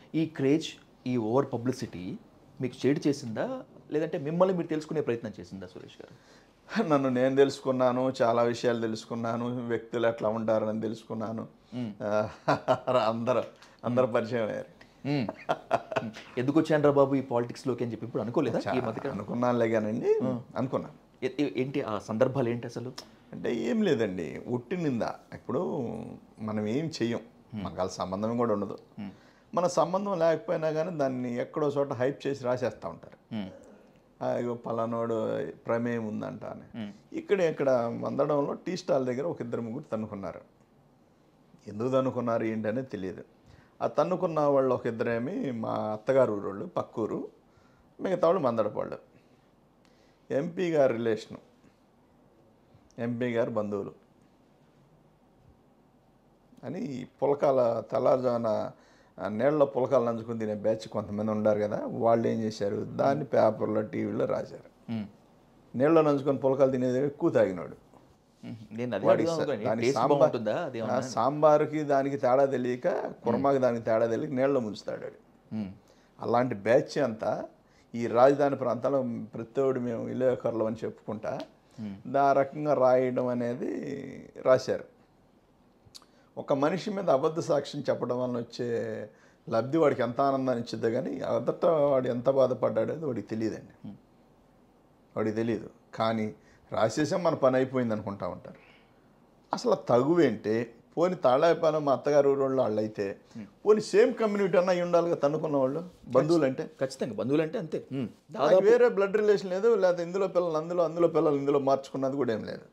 ఈ క్రేజ్ ఈ over publicity మీకు చేడు చేసిందా లేదంటే మిమ్మల్ని మీరు తెలుసుకునే ప్రయత్నం చేసిందా సురేష్ గారు నన్ను నేను తెలుసుకున్నాను చాలా విషయాలు తెలుసుకున్నాను వ్యక్తులు ఎట్లా ఉంటారని తెలుసుకున్నాను అందరూ అందరు పరిచయం అయ్యారు మ్మ్. మ్మ్. ఎందుకు వచ్చాను బాబు ఈ పాలిటిక్స్లోకి అని చెప్పి ఇప్పుడు అనుకోలేదా ఈ మధ్య అనుకున్నానులే కానండి అనుకున్నాను ఏ- ఏ- ఏంటి ఆ సందర్భాలు ఏంటి అసలు అంటే ఏం లేదండి ఉట్టి నింద ఇప్పుడు మనం ఏం చెయ్యం మాకు వాళ్ళ సంబంధం కూడా ఉండదు మన సంబంధం లేకపోయినా కానీ దాన్ని ఎక్కడో చోట హైప్ చేసి రాసేస్తూ ఉంటారు మ్మ్. ఆ, ఇగో పలానోడు ప్రమేయం ఉందంట అని ఇక్కడ ఇక్కడ మందడంలో టీ స్టాల్ దగ్గర ఒక ఇద్దరు ముగ్గురు తన్నుకున్నారు ఎందుకు తన్నుకున్నారు ఏంటనేది తెలియదు ఆ తన్నుకున్న వాళ్ళు ఒక ఇద్దరేమి మా అత్తగారు ఊరోళ్ళు పక్కూరు మిగతా వాళ్ళు మందడపాళ్ళు ఎంపీ గారి రిలేషను ఎంపీ గారి బంధువులు అని ఈ పులకాల తెల్లారుజామున ఆ నీళ్ళలో పులకాలు నంచుకుని తినే బ్యాచ్ కొంతమంది ఉన్నారు కదా వాళ్ళు ఏం చేశారు దాన్ని పేపర్లో టీవీలో రాశారు మ్మ్. నీళ్ళలో నంచుకొని పులకాలు తినేది ఎక్కువ తాగినాడు మ్మ్. నేను అదే వాడికి అడుగుదాం స- అనుకున్నాను. దానికి టేస్ట్ సాంబార్ బాగుంటుందా అది ఆ, సాంబార్కి దానికి తేడా తెలియక కుర్మాకి దానికి తేడా తెలియక నీళ్ళలో ముంచుతాడు వాడు. మ్మ్. అలాంటి బ్యాచ్ అంతా ఈ రాజధాని ప్రాంతంలో ప్రతివాడు మేము విలేకరులు అని చెప్పుకుంటా దా రకంగా రాయడం అనేది రాశారు ఒక మనిషి మీద అబద్ధ సాక్ష్యం చెప్పడం వలన వచ్చే లబ్ధి వాడికి ఎంత ఆనందాన్ని ఇచ్చిద్దో కానీ అదట వాడు ఎంత బాధపడ్డాడో అది వాడికి తెలియదండి వాడికి తెలియదు కానీ రాసేసాం మన పని అయిపోయింది అనుకుంటా ఉంటారు అసలు తగువేంటే పోని తాళాయిపాలెం మా అత్తగారు ఊరోళ్ళు వాళ్ళు అయితే పోని సేమ్ కమ్యూనిటీ అన్న అయి ఉండాలిగా తన్నుకున్న వాళ్ళు బంధువులు అంటే ఖచ్చితంగా బంధువులు అంటే అంతే మ్మ్. దానికి వేరే బ్లడ్ రిలేషన్ లేదు లేదా ఇందులో పిల్లలు అందులో అందులో పిల్లలు ఇందులో మార్చుకున్నది కూడా ఏం లేదు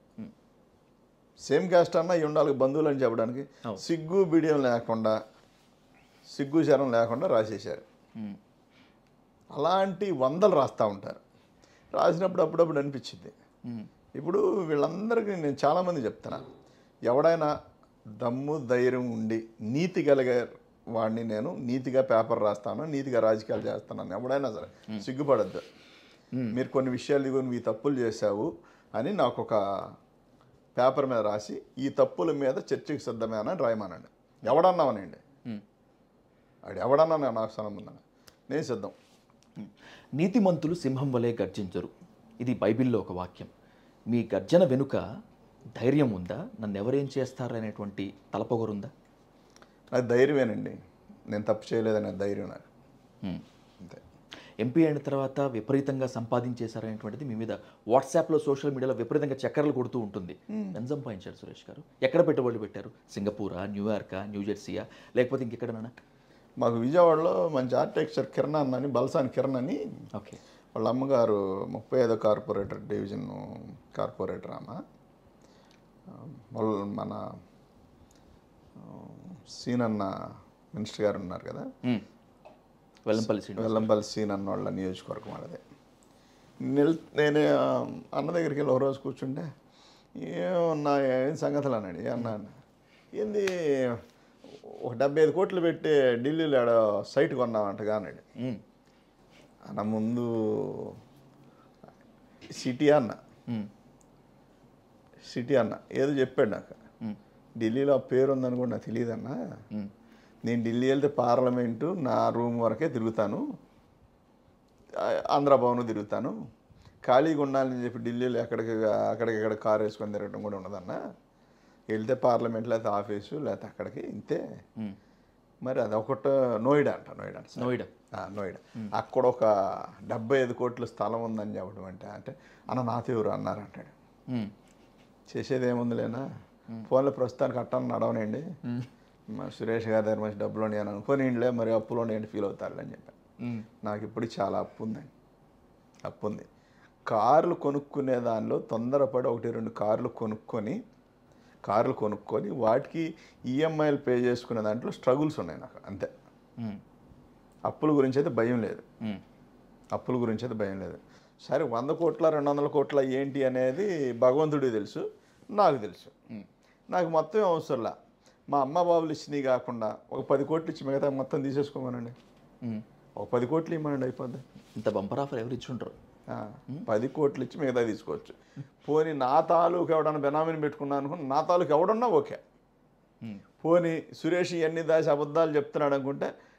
సేమ్ కాస్ట్ అన్న అయి ఉండాలి బంధువులు అని చెప్పడానికి సిగ్గు బిడియం లేకుండా సిగ్గు శరం లేకుండా రాసేశారు మ్మ్. అలాంటి వందలు రాస్తూ ఉంటారు రాసినప్పుడు అప్పుడప్పుడు అనిపించింది మ్మ్. ఇప్పుడు వీళ్ళందరికీ నేను చాలామంది చెప్తున్నా ఎవడైనా దమ్ము ధైర్యం ఉండి నీతి కలిగే వాడిని నేను నీతిగా పేపర్ రాస్తాను నీతిగా రాజకీయాలు చేస్తాను ఎవడైనా సరే సిగ్గుపడద్దు మీరు కొన్ని విషయాలు ఇదిగో నువ్వు ఈ తప్పులు చేశావు అని నాకు ఒక పేపర్ మీద రాసి ఈ తప్పుల మీద చర్చకు సిద్ధమేనా అని రాయమానండి ఎవడన్నామనండి మ్మ్. ఆడు ఎవడన్నా నా- నాకు సంబంధం నేను సిద్ధం మ్మ్. నీతిమంతులు సింహం వలె గర్జించరు ఇది బైబిల్లో ఒక వాక్యం మీ గర్జన వెనుక ధైర్యం ఉందా నన్ను ఎవరేం చేస్తారనేటువంటి తలపొగరుందా నాకు ధైర్యమేనండి నేను తప్పు చేయలేదనే ధైర్యం నాకు మ్మ్. అంతే ఎంపీ అయిన తర్వాత విపరీతంగా సంపాదించేశారనేటువంటిది మీ మీద వాట్సాప్లో సోషల్ మీడియాలో విపరీతంగా చక్కర్లు కొడుతూ ఉంటుంది ఎంత సంపాదించారు సురేష్ గారు ఎక్కడ పెట్టుబడులు పెట్టారు సింగపూరా న్యూయార్కా న్యూజెర్సీయా లేకపోతే ఇంకెక్కడనా మాకు విజయవాడలో మంచి ఆర్కిటెక్చర్ కిరణ్ అన్న అని బల్సాని కిరణ్ అని ఓకే వాళ్ళ అమ్మగారు ముప్పై ఐదో కార్పొరేటర్ డివిజన్ కార్పొరేటర్ ఆమె ఆ, వాళ్ళ మన ఆ, సీనన్న మినిస్టర్ గారు ఉన్నారు కదా మ్మ్. వెల్లంపల్లి శ్రీనివాస్ వెల్లంపల్లి సీన్ అన్న వాళ్ళ నియోజకవర్గం వాళ్ళదే నిల్ నేనే ఆ, అన్న దగ్గరికి వెళ్ళి ఒక రోజు కూర్చుంటే ఏమన్నా ఏం సంగతులు అన్నాడు ఏ అన్నా అన్న ఏంది ఒక డెబ్బై ఐదు కోట్లు పెట్టి ఢిల్లీలో ఆడ సైట్ కొన్నామంటగా అన్నాడు మ్మ్. అన్న ముందు సిటీ అన్న మ్మ్. సిటీ అన్న ఏదో చెప్పాడు నాకు మ్మ్. ఢిల్లీలో ఆ పేరు ఉందని కూడా నాకు తెలియదన్నా మ్మ్. నేను ఢిల్లీ వెళ్తే పార్లమెంటు నా రూమ్ వరకే తిరుగుతాను ఆ, ఆంధ్రభవన్ తిరుగుతాను ఖాళీగా ఉండాలని చెప్పి ఢిల్లీలో ఎక్కడికి అక్కడికి ఇక్కడ కారు వేసుకొని తిరగడం కూడా ఉండదన్న వెళ్తే పార్లమెంట్ లేకపోతే ఆఫీసు లేకపోతే అక్కడికి ఇంతే మ్మ్. మరి అది ఒకటి నోయిడా అంట నోయిడా అంట నోయిడా ఆ, నోయిడా అక్కడ ఒక డెబ్బై ఐదు కోట్ల స్థలం ఉందని చెప్పడం అంటే అంటే అన్న నాతెవరు అన్నారు అంటాడు మ్మ్. చేసేది ఏముందిలేనా ఫోన్లో ప్రస్తుతానికి అట్టాను నడవనండి మా సురేష్ గారి దగ్గర మంచి డబ్బులు ఉన్నాయని అనుకోనిండిలే మరి అప్పులు ఉన్నాయండి ఫీల్ అవుతారు అని చెప్పాను మ్మ్. నాకు ఇప్పుడు చాలా అప్పు ఉందండి అప్పు ఉంది కార్లు కొనుక్కునే దానిలో తొందరపడి ఒకటి రెండు కార్లు కొనుక్కొని కార్లు కొనుక్కొని వాటికి ఈఎంఐలు పే చేసుకునే దాంట్లో స్ట్రగుల్స్ ఉన్నాయి నాకు అంతే మ్మ్. అప్పుల గురించి అయితే భయం లేదు మ్మ్. అప్పుల గురించి అయితే భయం లేదు సరే వంద కోట్ల రెండు వందల కోట్ల ఏంటి అనేది భగవంతుడికి తెలుసు నాకు తెలుసు నాకు మొత్తం ఏం అవసరంలా మా అమ్మ బాబులు ఇచ్చినవి కాకుండా ఒక పది కోట్లు ఇచ్చి మిగతా మొత్తం తీసేసుకోమనండి మ్మ్. ఒక పది కోట్లు ఇవ్వమనండి అయిపోద్ది ఇంత బంపర్ ఆఫర్ ఎవరు ఇచ్చుంటారు ఆ, పది కోట్లు ఇచ్చి మిగతా తీసుకోవచ్చు పోనీ నా తాలూకు ఎవడన్నా బెనామీని పెట్టుకున్నాను అనుకుని నా తాలూకు ఎవడన్నా ఓకే మ్మ్. పోనీ సురేష్ ఇవన్నీ దాచి అబద్ధాలు చెప్తున్నాడు అనుకుంటే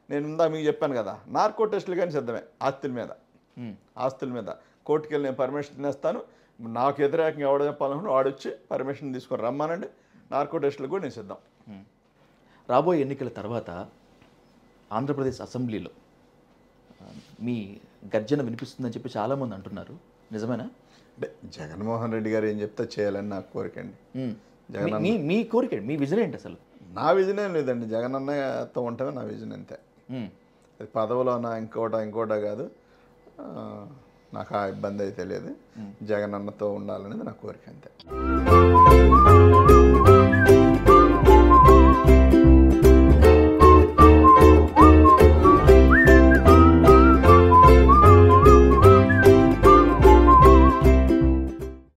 నేను ఇందా మీకు చెప్పాను కదా నార్కో టెస్టులు కానీ సిద్ధమే ఆస్తుల మీద ఉమ్. ఆస్తుల మీద కోర్టుకి వెళ్ళి నేను పర్మిషన్ తినేస్తాను నాకు వ్యతిరేకంగా ఎవడో చెప్పాలనుకుంటే వాడొచ్చి పర్మిషన్ తీసుకొని రమ్మానండి నార్కో టెస్టులు కూడా నేను సిద్ధం ఉమ్. రాబోయే ఎన్నికల తర్వాత ఆంధ్రప్రదేశ్ అసెంబ్లీలో ఆ, మీ గర్జన వినిపిస్తుందని చెప్పి చాలామంది అంటున్నారు నిజమేనా అంటే జగన్మోహన్ రెడ్డి గారు ఏం చెప్తే చేయాలని నాకు కోరికండి ఉమ్. జగన్ మీ- మీ మీ కోరిక ఏంటి? మీ విజన్ ఏంటి అసలు నా విజన్ ఏం లేదండి జగన్ అన్నతో ఉండటమే నా విజన్ అంతే ఉమ్. అది పదవిలోనా ఇంకోట ఇంకోట కాదు ఆ, నాకు ఆ ఇబ్బంది అయితే లేదు జగన్ అన్నతో ఉండాలనేది నా కోరిక అంతే